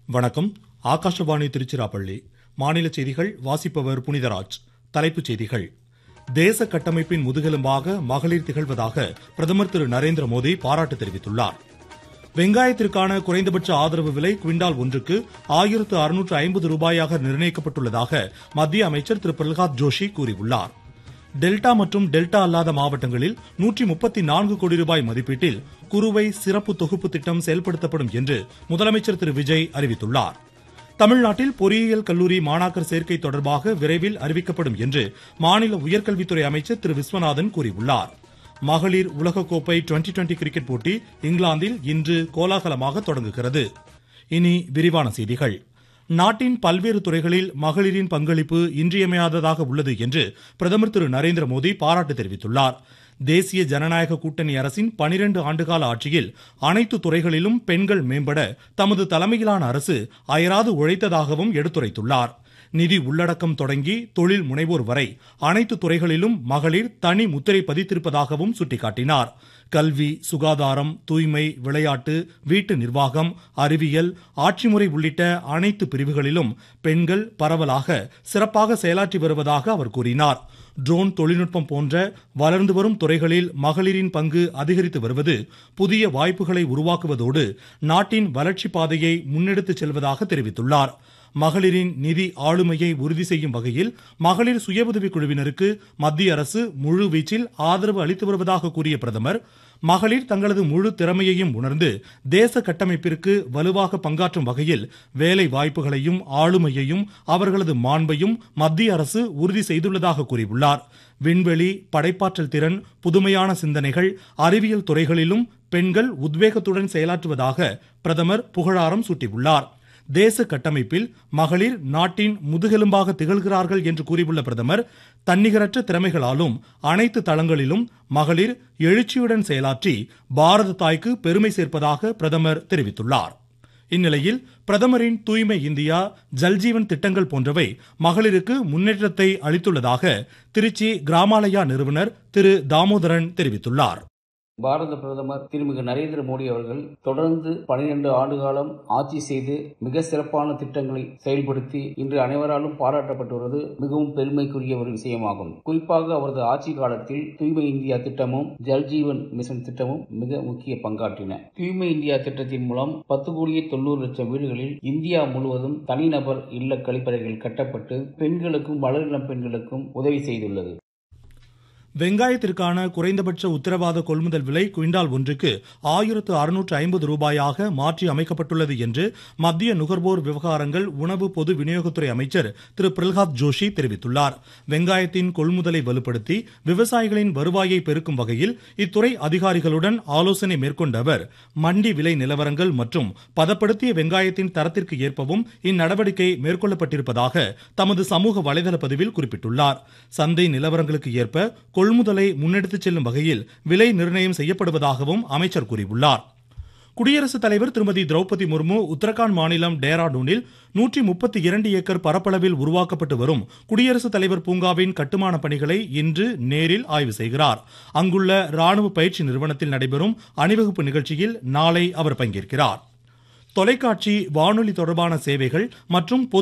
வணக்கம் ஆகாஷவாணி திருச்சிராப்பள்ளி மாநில செய்திகள் வாசிப்பவர் புனிதராஜ் தலைப்புச் செய்திகள் தேச கட்டமைப்பின் முதுகெலும்பாக மகளிர் திகழ்வதாக பிரதமர் திரு நரேந்திர மோடி பாராட்டு தெரிவித்துள்ளார் வெங்காயத்திற்கான குறைந்தபட்ச ஆதரவு விலை குவிண்டால் ஒன்றுக்கு ஆயிரத்து அறுநூற்று ஐம்பது ரூபாயாக நிர்ணயிக்கப்பட்டுள்ளதாக மத்திய அமைச்சர் திரு பிரல்ஹாத் ஜோஷி கூறியுள்ளார் டெல்டா மற்றும் டெல்டா அல்லாத மாவட்டங்களில் நூற்றி முப்பத்தி நான்கு கோடி ரூபாய் மதிப்பீட்டில் குறுவை சிறப்பு தொகுப்பு திட்டம் செயல்படுத்தப்படும் என்று முதலமைச்சர் திரு விஜய் அறிவித்துள்ளார் தமிழ்நாட்டில் பொறியியல் கல்லூரி மாணாக்கர் சேர்க்கை தொடர்பாக விரைவில் அறிவிக்கப்படும் என்று மாநில உயர்கல்வித்துறை அமைச்சர் திரு விஸ்வநாதன் கூறியுள்ளார் மகளிர் உலகக்கோப்பை டுவெண்டி டுவெண்டி கிரிக்கெட் போட்டி இங்கிலாந்தில் இன்று கோலாகலமாக தொடங்குகிறது இனி விரிவான செய்திகள் நாட்டின் பல்வேறு துறைகளில் மகளிரின் பங்களிப்பு இன்றியமையாததாக உள்ளது என்று பிரதமர் திரு நரேந்திர மோடி பாராட்டு தெரிவித்துள்ளார் தேசிய ஜனநாயக கூட்டணி அரசின் பனிரெண்டு ஆண்டுகால ஆட்சியில் அனைத்து துறைகளிலும் பெண்கள் மேம்பட தமது தலைமையிலான அரசு அயராது உழைத்ததாகவும் எடுத்துரைத்துள்ளார் நிதி உள்ளடக்கம் தொடங்கி தொழில் முனைவோர் வரை அனைத்து துறைகளிலும் மகளிர் தனி முத்திரை பதித்திருப்பதாகவும் சுட்டிக்காட்டினார் கல்வி சுகாதாரம் தூய்மை விளையாட்டு வீட்டு நிர்வாகம் அறிவியல் ஆட்சிமுறை உள்ளிட்ட அனைத்து பிரிவுகளிலும் பெண்கள் பரவலாக சிறப்பாக செயலாற்றி வருவதாக அவர் கூறினார் ட்ரோன் தொழில்நுட்பம் போன்ற வளர்ந்து வரும் துறைகளில் மகளிரின் பங்கு அதிகரித்து வருவது புதிய வாய்ப்புகளை உருவாக்குவதோடு நாட்டின் வளர்ச்சி பாதையை முன்னெடுத்துச் செல்வதாக தெரிவித்துள்ளார் மகளிரின் நிதி ஆளுமையை உறுதி செய்யும் வகையில் மகளிர் சுய உதவிக் குழுவினருக்கு மத்திய அரசு முழு வீச்சில் ஆதரவு அளித்து வருவதாக கூறிய பிரதமர் மகளிர் தங்களது முழு திறமையையும் உணர்ந்து தேச கட்டமைப்பிற்கு வலுவாக பங்காற்றும் வகையில் வேலை வாய்ப்புகளையும் ஆளுமையையும் அவர்களது மாண்பையும் மத்திய அரசு உறுதி செய்துள்ளதாக கூறியுள்ளார் விண்வெளி படைப்பாற்றல் திறன் புதுமையான சிந்தனைகள் அறிவியல் துறைகளிலும் பெண்கள் உத்வேகத்துடன் செயலாற்றுவதாக பிரதமர் புகழாரம் சூட்டியுள்ளார் தேச கட்டமைப்பில் மகளிர் நாட்டின் முதுகெலும்பாக திகழ்கிறார்கள் என்று கூறியுள்ள பிரதமர் தன்னிகரற்ற திறமைகளாலும் அனைத்து தளங்களிலும் மகளிர் எழுச்சியுடன் செயலாற்றி பாரத தாய்க்கு பெருமை சேர்ப்பதாக பிரதமர் தெரிவித்துள்ளார் இந்நிலையில் பிரதமரின் தூய்மை இந்தியா ஜல்ஜீவன் திட்டங்கள் போன்றவை மகளிருக்கு முன்னேற்றத்தை அளித்துள்ளதாக திருச்சி கிராமாலயா நிறுவனர் திரு தாமோதரன் தெரிவித்துள்ளார் பாரத பிரதமர் திருமிகு நரேந்திர மோடி அவர்கள் தொடர்ந்து பனிரெண்டு ஆண்டு காலம் ஆட்சி செய்து மிக சிறப்பான திட்டங்களை செயல்படுத்தி இன்று அனைவராலும் பாராட்டப்பட்டு வருவது மிகவும் பெருமைக்குரிய ஒரு விஷயமாகும் குறிப்பாக அவரது ஆட்சி காலத்தில் தூய்மை இந்தியா திட்டமும் ஜல்ஜீவன் மிஷன் திட்டமும் மிக முக்கிய பங்காற்றின தூய்மை இந்தியா திட்டத்தின் மூலம் பத்து கோடியே தொண்ணூறு லட்சம் வீடுகளில் இந்தியா முழுவதும் தனிநபர் இல்ல கழிப்பறைகள் கட்டப்பட்டு பெண்களுக்கும் வளரிளம் பெண்களுக்கும் உதவி செய்துள்ளது வெங்காயத்திற்கான குறைந்தபட்ச உத்தரவாத கொள்முதல் விலை குவிண்டால் ஒன்றுக்கு ஆயிரத்து அறுநூற்று ஐம்பது ரூபாயாக மாற்றி அமைக்கப்பட்டுள்ளது என்று மத்திய நுகர்வோர் விவகாரங்கள் உணவு பொது விநியோகத்துறை அமைச்சர் திரு பிரல்ஹாத் ஜோஷி தெரிவித்துள்ளார் வெங்காயத்தின் கொள்முதலை வலுப்படுத்தி விவசாயிகளின் வருவாயை பெருக்கும் வகையில் இத்துறை அதிகாரிகளுடன் ஆலோசனை மேற்கொண்ட அவர் மண்டி விலை நிலவரங்கள் மற்றும் பதப்படுத்திய வெங்காயத்தின் தரத்திற்கு ஏற்பவும் இந்நடவடிக்கை மேற்கொள்ளப்பட்டிருப்பதாக தமது சமூக வலைதள பதிவில் குறிப்பிட்டுள்ளார் சந்தை நிலவரங்களுக்கு ஏற்ப கொள்முதலை முன்னெடுத்துச் செல்லும் வகையில் விலை நிர்ணயம் செய்யப்படுவதாகவும் அமைச்சர் கூறியுள்ளார் குடியரசுத் தலைவர் திருமதி திரௌபதி முர்மு உத்தரகாண்ட் மாநிலம் டேராடூனில் நூற்றி முப்பத்தி இரண்டு ஏக்கர் பரப்பளவில் உருவாக்கப்பட்டு வரும் குடியரசுத் தலைவர் பூங்காவின் கட்டுமான பணிகளை இன்று நேரில் ஆய்வு செய்கிறார் அங்குள்ள ராணுவ பயிற்சி நிறுவனத்தில் நடைபெறும் அணிவகுப்பு நிகழ்ச்சியில் நாளை அவர் பங்கேற்கிறார் தொலைக்காட்சி வானொலி தொடர்பான சேவைகள் மற்றும்